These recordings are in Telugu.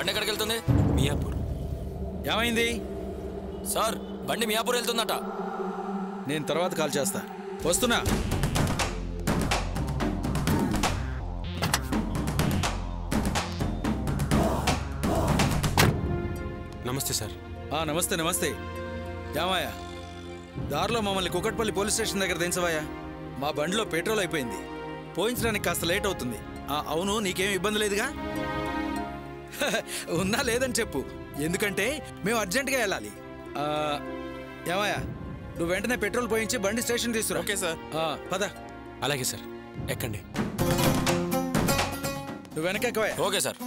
బండి ఎక్కడికి వెళ్తుంది మియాపూర్ ఏమైంది సార్ బండి మియాపూర్ వెళ్తుందట నేను తర్వాత కాల్ చేస్తా వస్తున్నా నమస్తే సార్ ఆ, నమస్తే నమస్తే ఏమాయా దారిలో మమ్మల్ని కుకట్పల్లి పోలీస్ స్టేషన్ దగ్గర దించవాయా మా బండిలో పెట్రోల్ అయిపోయింది పోయించడానికి కాస్త లేట్ అవుతుంది ఆ, అవును నీకేం ఇబ్బంది లేదుగా ఉన్నా లేదని చెప్పు ఎందుకంటే మేము అర్జెంటుగా వెళ్ళాలి ఆ, ఏమాయా నువ్వు వెంటనే పెట్రోల్ పోయించి బండి స్టేషన్ తీసుకురా ఓకే సార్ ఆ, పద అలాగే సార్ ఎక్కండి నువ్వు వెనక ఎక్కువా ఓకే సార్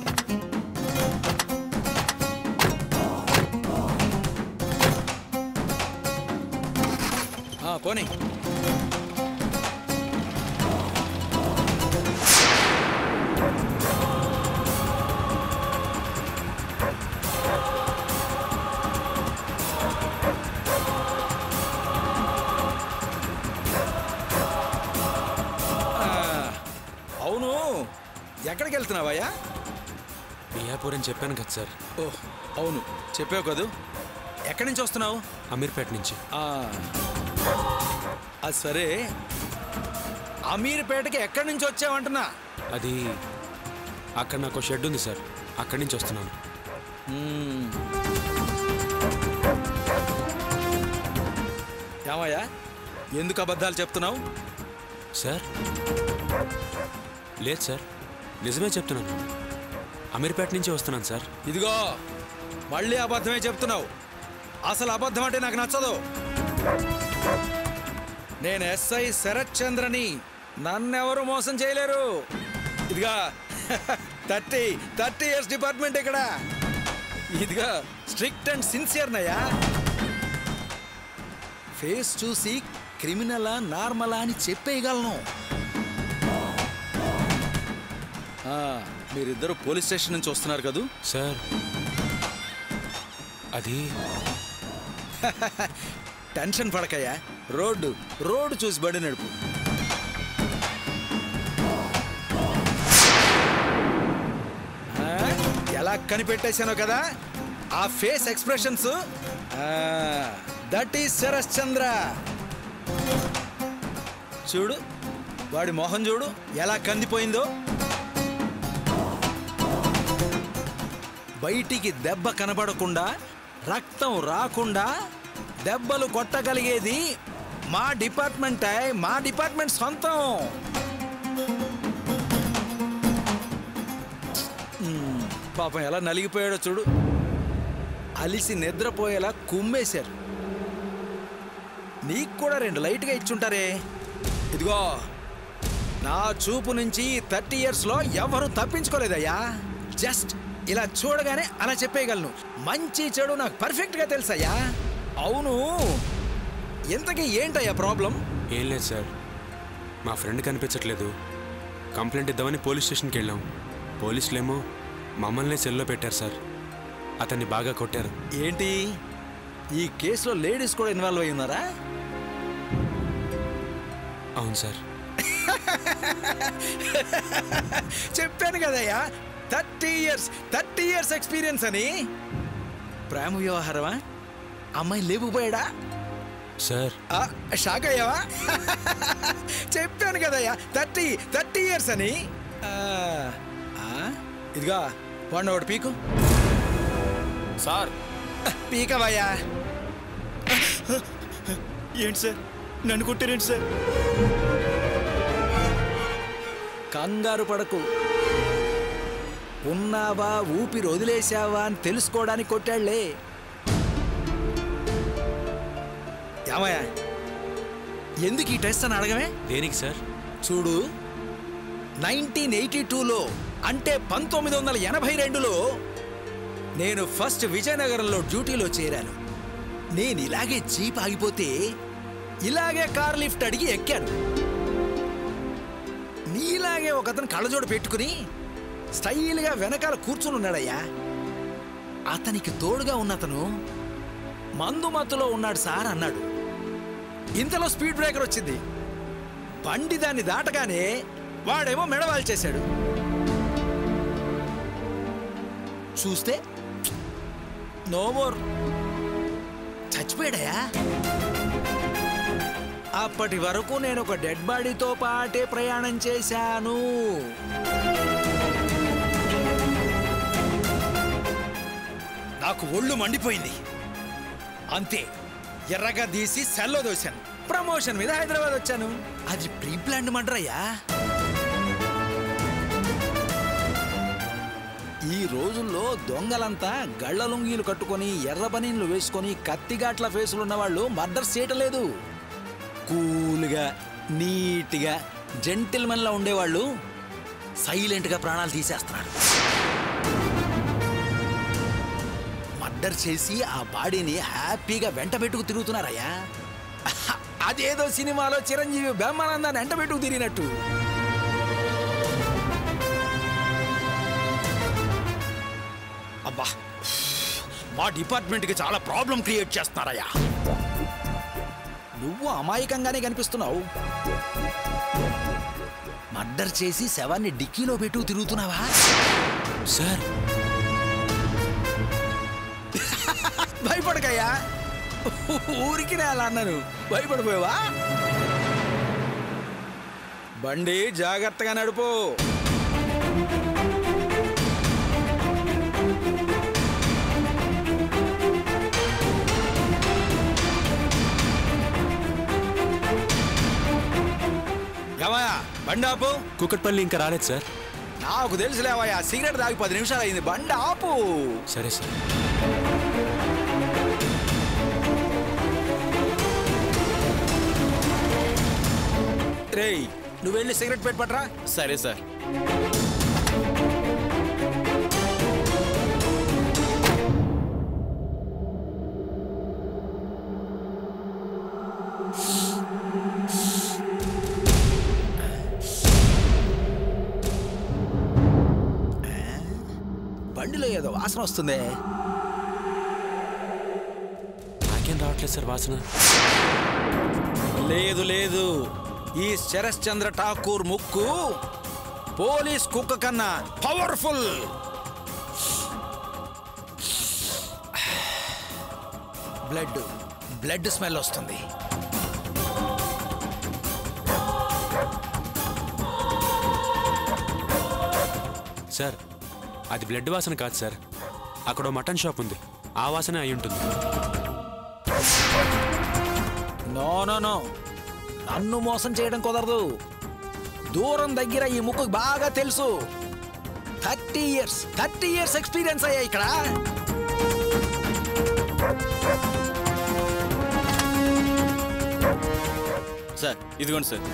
పోనీ ఆ, అవును ఎక్కడికి వెళ్తున్నావయ్యా మియాపూర్ అని చెప్పాను కదా సార్ ఓ అవును చెప్పావు కదూ ఎక్కడి నుంచి వస్తున్నావు అమీర్పేట నుంచి ఆ, అది సరే అమీర్పేటకి ఎక్కడి నుంచి వచ్చావంటున్నా అది అక్కడ నాకు షెడ్ ఉంది సార్ అక్కడి నుంచి వస్తున్నాను మ్మ్. ఏమయ్యా ఎందుకు అబద్ధాలు చెప్తున్నావు సార్ లేదు సార్ నిజమే చెప్తున్నాను అమీర్పేట నుంచి వస్తున్నాను సార్ ఇదిగో మళ్ళీ అబద్ధమే చెప్తున్నావు అసలు అబద్ధం అంటే నాకు నచ్చదు నేను ఎస్ఐ శరత్ చంద్రని నన్నెవరు మోసం చేయలేరు ఇదిగా థర్టీ థర్టీ ఇయర్స్ డిపార్ట్మెంట్ ఇక్కడ ఇదిగా స్ట్రిక్ట్ అండ్ సిన్సియర్ నయ్యా ఫేస్ చూసి క్రిమినలా నార్మలా అని చెప్పేయగలను ఆ, మీరిద్దరు పోలీస్ స్టేషన్ నుంచి వస్తున్నారు కదూ సార్ అది టెన్షన్ పడకయ్యా రోడ్డు రోడ్డు చూసి బండి నడుపు ఆ, ఎలా కనిపెట్టేశానో కదా ఆ face expressions that is Sarath Chandra చూడు వాడి మొహం చూడు ఎలా కందిపోయిందో బయటికి దెబ్బ కనబడకుండా రక్తం రాకుండా దెబ్బలు కొట్టగలిగేది మా డిపార్ట్మెంట్ మా డిపార్ట్మెంట్ సొంతం మ్మ్, పాపం ఎలా నలిగిపోయాడో చూడు అలిసి నిద్రపోయేలా కుమ్మేశారు నీకు కూడా రెండు లైట్గా ఇచ్చుంటారే ఇదిగో నా చూపు నుంచి థర్టీ ఇయర్స్లో ఎవరు తప్పించుకోలేదయ్యా జస్ట్ ఇలా చూడగానే అలా చెప్పేయగలను మంచి చెడు నాకు పర్ఫెక్ట్గా తెలుసయ్యా అవును ఇంతకీ ఏంటయ్యా ప్రాబ్లం ఏం లేదు సార్ మా ఫ్రెండ్ కనిపించట్లేదు కంప్లైంట్ ఇద్దామని పోలీస్ స్టేషన్కి వెళ్ళాం పోలీసులేమో మమ్మల్ని సెల్లో పెట్టారు సార్ అతన్ని బాగా కొట్టారు ఏంటి ఈ కేసులో లేడీస్ కూడా ఇన్వాల్వ్ అయి ఉన్నారా అవును సార్ చెప్పాను కదయ్యా thirty years thirty years experience అని ప్రేమ వ్యవహారమా అమ్మాయి లేపుపోయాడా సార్ ఆ, షాక్ అయ్యావా చెప్పాను కదయ్యా థర్టీ థర్టీ ఇయర్స్ అని ఆ, ఆ, ఇదిగా వాడిని ఒకటి పీకు సార్ పీకవయ్యా ఏంటి సార్ నన్ను కొట్టారేంటి సార్ కంగారు పడకు ఉన్నావా ఊపిరి వదిలేశావా అని తెలుసుకోవడానికి కొట్టాళ్లే ఏమయ్యా ఎందుకు ఈ టెస్ట్ అని అడగమే దేనికి సార్ చూడు నైన్టీన్ ఎయిటీ టూలో అంటే పంతొమ్మిది వందల ఎనభై రెండులో నేను ఫస్ట్ విజయనగరంలో డ్యూటీలో చేరాను నేను ఇలాగే జీప్ ఆగిపోతే ఇలాగే కార్ లిఫ్ట్ అడిగి ఎక్కాను నీలాగే ఒకతను కళ్ళజోడు పెట్టుకుని స్టైల్గా వెనకాల కూర్చుని ఉన్నాడయ్యా అతనికి తోడుగా ఉన్నతను మందు మత్తులో ఉన్నాడు సార్ అన్నాడు ఇంతలో స్పీడ్ బ్రేకర్ వచ్చింది బండి దాన్ని దాటగానే వాడేమో మెడవాల్ చేశాడు చూస్తే నో మోర్ చచ్చిపోయాడయా అప్పటి వరకు నేను ఒక డెడ్ బాడీతో పాటే ప్రయాణం చేశాను నాకు ఒళ్ళు మండిపోయింది అంతే ఎర్రగా తీసి సెల్లో దోశాను ప్రమోషన్ మీద హైదరాబాద్ వచ్చాను అది ప్రీ ప్లాన్ మంటరయ్యా ఈ రోజుల్లో దొంగలంతా గళ్ళ లుంగీలు కట్టుకొని ఎర్ర బనీన్లు వేసుకొని కత్తిగాట్ల ఫేసులు ఉన్న వాళ్ళు మర్డర్స్ చేయటలేదు కూల్గా నీట్గా జెంటిల్మెన్లా ఉండేవాళ్ళు సైలెంట్గా ప్రాణాలు తీసేస్తున్నారు మర్డర్ చేసి ఆ బాడీని హ్యాపీగా వెంట పెట్టుకు తిరుగుతున్నారయ్యా అదేదో సినిమాలో చిరంజీవి బ్రహ్మానందాన్ని వెంట పెట్టుకు తిరిగినట్టు అబ్బా మా డిపార్ట్మెంట్కి చాలా ప్రాబ్లం క్రియేట్ చేస్తున్నారయ్యా నువ్వు అమాయకంగానే కనిపిస్తున్నావు మర్డర్ చేసి శవాన్ని డిక్కీలో పెట్టు తిరుగుతున్నావా సార్ భయపడకయ్యా ఊరికి అలా అన్నాను భయపడిపోయావా బండి జాగ్రత్తగా నడుపు ఏమయ్యా బండి ఆపు కుకట్పల్లి ఇంకా రాలేదు సార్ నాకు తెలుసులేవయ్యా సిగరెట్ తాగి పది నిమిషాలు అయింది బండి ఆపు సరే సార్ రేయ్ నువ్వు వెళ్ళి సిగరెట్ పెట్టి పట్రా సరే సార్ బండిలో ఏదో వాసన వస్తుంది నాకేం రావట్లేదు సార్ వాసన లేదు లేదు ఈ శరశ్చంద్ర ఠాకూర్ ముక్కు పోలీస్ కుక్క కన్నా పవర్ఫుల్ బ్లడ్ బ్లడ్ స్మెల్ వస్తుంది సార్ అది బ్లడ్ వాసన కాదు సార్ అక్కడ ఓ మటన్ షాప్ ఉంది ఆ వాసన అయి ఉంటుంది నో నో నో నన్ను మోసం చేయడం కుదరదు దూరం దగ్గర ఈ ముక్కు బాగా తెలుసు thirty years thirty years experience అయ్యా ఇక్కడ సార్ ఇదిగోండి సార్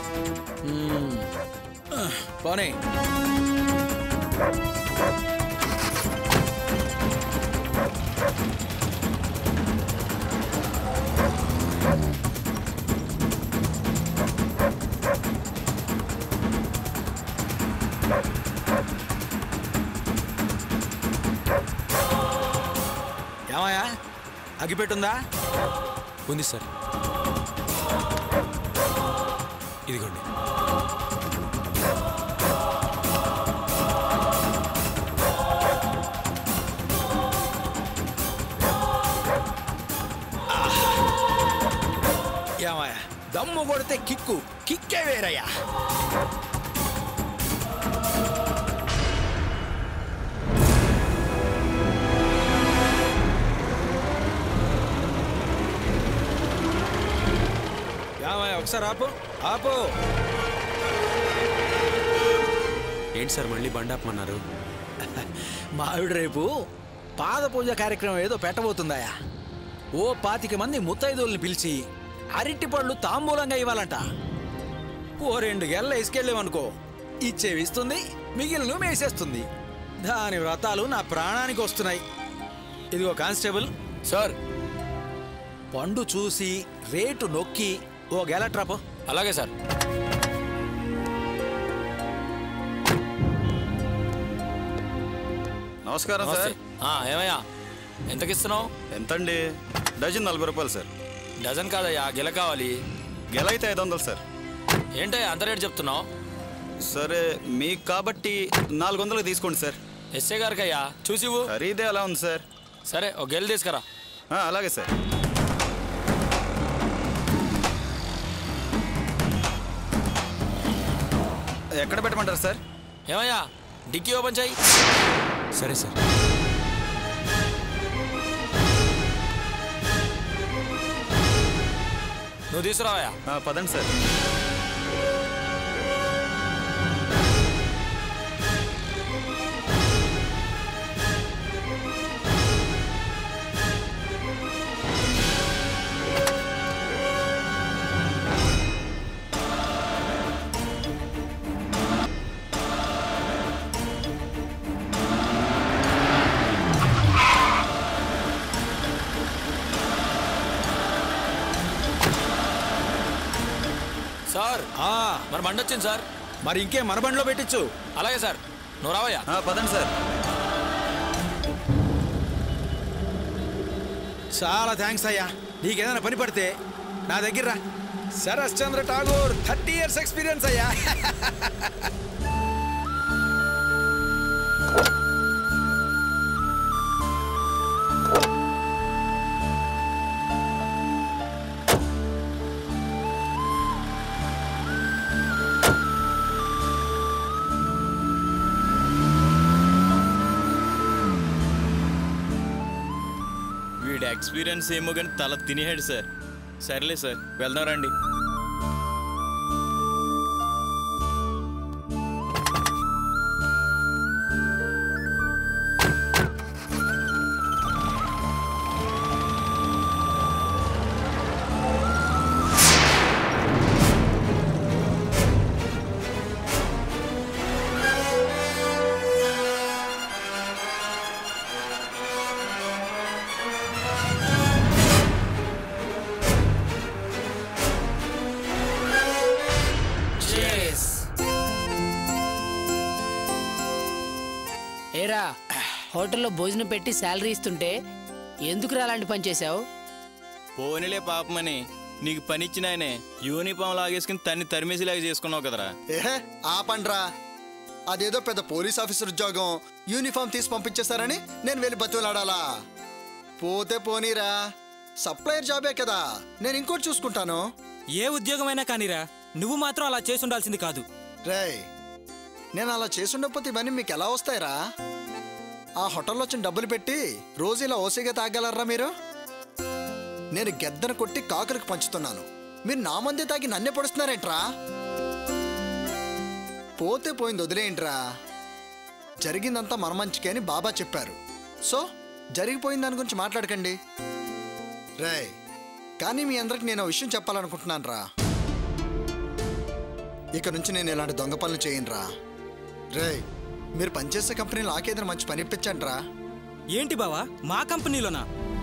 పోనీ ఏమయ్యా అగ్గిపెట్టుందా ఉంది సార్ ఇదిగోండి ఏమయ్యా దమ్ము కొడితే కిక్కు కిక్కే వేరయ్యా ఏమయ్యా ఒకసారి ఆపు ఆపు ఏంటి సార్ మళ్ళీ బండాపమన్నారు మా ఆవిడ రేపు పాద పూజ కార్యక్రమం ఏదో పెట్టబోతుందాయా ఓ పాతిక మంది ముత్తైదుల్ని పిలిచి అరటి పళ్ళు తాంబూలంగా ఇవ్వాలంట ఓ రెండు గెల్ల ఇసుకెళ్ళామనుకో ఇచ్చేవి ఇస్తుంది మిగిలిన మేసేస్తుంది దాని వ్రతాలు నా ప్రాణానికి వస్తున్నాయి ఇదిగో కానిస్టేబుల్ సార్ పండు చూసి రేటు నొక్కి ఓ గెలట్రాపో అలాగే సార్ నమస్కారం నమస్తే సార్ ఆ, ఏమయ్యా ఎంతకిస్తున్నావు ఎంతండి డజన్ నలభై రూపాయలు సార్ డజన్ కాదయ్యా గిల కావాలి గెల అయితే ఐదు వందలు సార్ ఏంటయ్యా అంత రేటు చెప్తున్నావు సరే మీకు కాబట్టి నాలుగు వందలు తీసుకోండి సార్ ఎస్ఏ గారికి అయ్యా చూసి ఇవ్వు. ఖరీదే అలా ఉంది సార్ సరే ఒక గెల్ తీసుకురా ఆ, అలాగే సార్ ఎక్కడ పెట్టమంటారు సార్ ఏమయ్యా డిక్కీ ఓపెన్ చేయి సరే సార్ నువ్వు తీసుకురావయ్యా ఆ, పదండి సార్ సార్ ఆ, మరి బండి వచ్చింది సార్ మరి ఇంకే మన బండిలో పెట్టించు అలాగే సార్ నువ్వు రావయ్యా ఆ, పదండి సార్ చాలా థ్యాంక్స్ అయ్యా నీకేదైనా పని పడితే నా దగ్గర రా Sarath Chandra Tagore thirty years experience అయ్యా వీడి ఎక్స్పీరియన్స్ ఏమో కానీ తల తినేహాడు సార్ సర్లే సార్ వెళ్దాం రండి ఏరా హోటల్లో భోజనం పెట్టి శాలరీ ఇస్తుంటే ఎందుకురా అలాంటి పని చేశావు పోనీలే పాపమని నీకు పని ఇచ్చిన ఆయనే యూనిఫామ్ లాగేసుకుని తన్ని తరిమేసిలాగా చేసుకున్నావు కదరా ఏహే ఆపండ్రా అదేదో పెద్ద పోలీస్ ఆఫీసర్ ఉద్యోగం యూనిఫామ్ తీసి పంపించేస్తారని నేను వెళ్ళి బతులాడాలా పోతే పోనీరా సప్లయర్ జాబే కదా నేను ఇంకోటి చూసుకుంటాను ఏ ఉద్యోగమైనా కానీరా నువ్వు మాత్రం అలా చేసి ఉండాల్సింది కాదు రేయ్ నేను అలా చేసుండకపోతే ఇవన్నీ మీకు ఎలా వస్తాయిరా ఆ హోటల్లో వచ్చిన డబ్బులు పెట్టి రోజు ఇలా ఓసిగా తాగలరా మీరు నేను గెద్దను కొట్టి కాకులకు పంచుతున్నాను మీరు నా మంది తాగి నన్నే పొడుస్తున్నారేంట్రా పోతే పోయింది వదిలేయండిరా జరిగిందంతా మన మంచికే అని బాబా చెప్పారు సో జరిగిపోయిన దాని గురించి మాట్లాడకండి రేయ్ కానీ మీ అందరికి నేను ఓ విషయం చెప్పాలనుకుంటున్నాను రా ఇక నుంచి నేను ఇలాంటి దొంగ పనులు చేయనురా రేయ్ మీరు పనిచేసే కంపెనీలో నాకేదైనా మంచి పని ఇప్పించండి రా ఏంటి బావా మా కంపెనీలోనా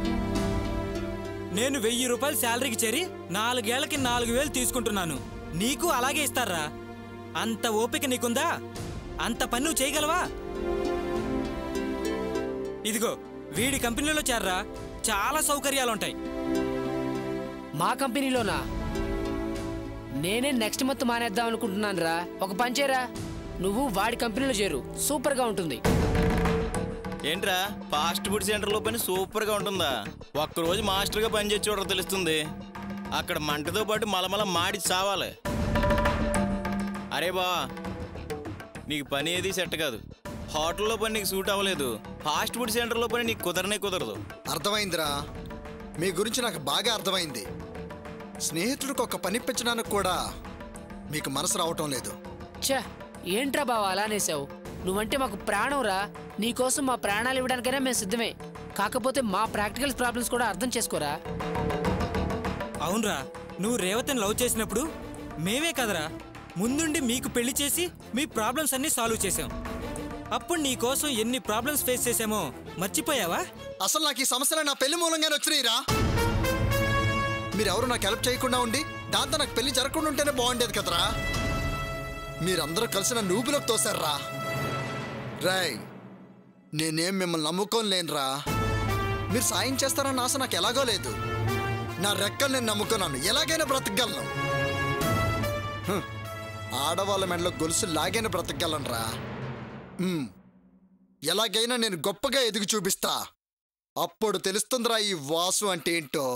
నేను వెయ్యి రూపాయలు శాలరీకి చేరి నాలుగేళ్లకి నాలుగు వేలు తీసుకుంటున్నాను నీకు అలాగే ఇస్తారా అంత ఓపిక నీకుందా అంత పని నువ్వు చేయగలవా ఇదిగో వీడి కంపెనీలో చేర్రా చాలా సౌకర్యాలుంటాయి మా కంపెనీలోనా నేనే నెక్స్ట్ మంత్ మానేద్దాం అనుకుంటున్నాను రా ఒక పని చేయరా నువ్వు వాడి కంపెనీలో చేరు సూపర్గా ఉంటుంది ఏంట్రా ఫాస్ట్ ఫుడ్ సెంటర్లో పని సూపర్గా ఉంటుందా ఒక్కరోజు మాస్టర్గా పనిచేసి చూడరు తెలుస్తుంది అక్కడ మంటతో పాటు మలమల మాడి చావాలి అరే బా నీకు పని ఏది సెట్ కాదు హోటల్లో పని నీకు సూట్ అవ్వలేదు ఫాస్ట్ ఫుడ్ సెంటర్లో పని నీకు కుదరనే కుదరదు అర్థమైందిరా మీ గురించి నాకు బాగా అర్థమైంది స్నేహితుడికి ఒక పని ఇప్పించడానికి కూడా మీకు మనసు రావటం లేదు ఛే ఏంట్రా బావా అలా అనేసావు నువ్వంటే మాకు ప్రాణం రా నీకోసం మా ప్రాణాలు ఇవ్వడానికైనా మేము సిద్ధమే కాకపోతే మా ప్రాక్టికల్ ప్రాబ్లమ్స్ కూడా అర్థం చేసుకోరా అవునరా నువ్వు రేవతిని లవ్ చేసినప్పుడు మేమే కదరా ముందుండి మీకు పెళ్లి చేసి మీ ప్రాబ్లమ్స్ అన్నీ సాల్వ్ చేసాం అప్పుడు నీ కోసం ఎన్ని ప్రాబ్లమ్స్ ఫేస్ చేసామో మర్చిపోయావా అసలు నాకు ఈ సమస్యలు నా పెళ్లి మూలంగానే వచ్చినాయిరా మీరెవరు నాకు హెల్ప్ చేయకుండా ఉండి దాంతో నాకు పెళ్లి జరగకుండా ఉంటేనే బాగుండేది కదరా మీరందరూ కలిసి నన్ను ఊపిలోకి తోశారా రాయ్ నేనేం మిమ్మల్ని నమ్ముకోని లేనురా మీరు సాయం చేస్తారన్న ఆశ నాకు ఎలాగో లేదు నా రెక్కలు నేను నమ్ముకున్నాను ఎలాగైనా బ్రతకగలను హ్మ్. ఆడవాళ్ళ మెడలో గొలుసు లాగైనా బ్రతకగలను రా ఎలాగైనా నేను గొప్పగా ఎదిగి చూపిస్తా అప్పుడు తెలుస్తుందిరా ఈ వాసు అంటే ఏంటో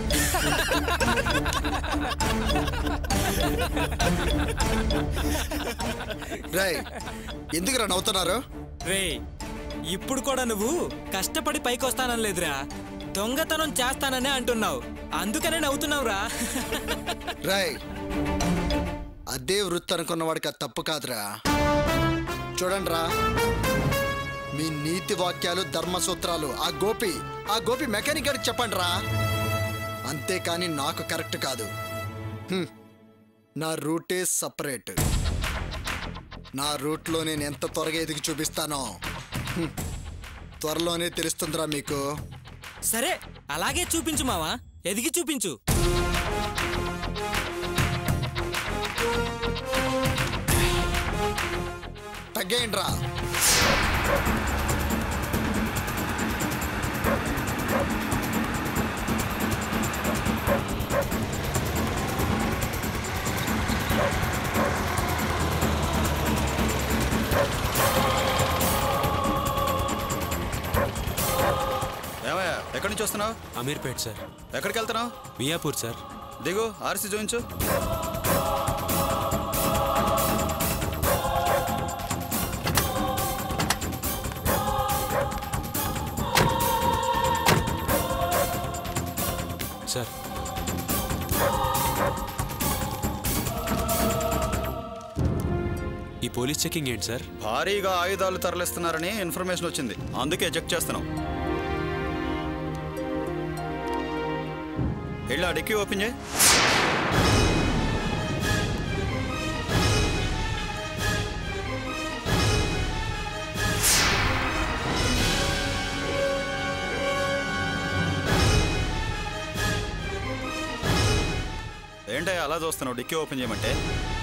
రై ఎందుకురా నవ్వుతున్నారు రే ఇప్పుడు కూడా నువ్వు కష్టపడి పైకి వస్తానని లేదురా దొంగతనం చేస్తాననే అంటున్నావు అందుకనే నవ్వుతున్నావురా రాయ్ అదే వృత్తి అనుకున్న వాడికి అది తప్పు కాదురా చూడండి రా మీ నీతి వాక్యాలు ధర్మ సూత్రాలు ఆ గోపి ఆ గోపి మెకానిక్ గారికి చెప్పండి రా అంతేకాని నాకు కరెక్ట్ కాదు హ్మ్. నా రూటే సపరేట్ నా రూట్లో నేను ఎంత త్వరగా ఎదిగి చూపిస్తానో హ్మ్. త్వరలోనే తెలుస్తుందిరా మీకు సరే అలాగే చూపించు మావా ఎదిగి చూపించు తగ్గేయండి రా ఏమయ్యా ఎక్కడి నుంచి వస్తున్నావు అమీర్పేట్ సార్ ఎక్కడికి వెళ్తున్నావు మియాపూర్ సార్ దిగు ఆర్సీ చూపించు సార్ ఈ పోలీస్ చెకింగ్ ఏంటి సార్ భారీగా ఆయుధాలు తరలిస్తున్నారని ఇన్ఫర్మేషన్ వచ్చింది అందుకే చెక్ చేస్తున్నాం వెళ్ళి ఆ డిక్కీ ఓపెన్ చేయి ఏంటయ్యా అలా చూస్తున్నావు డిక్కీ ఓపెన్ చేయమంటే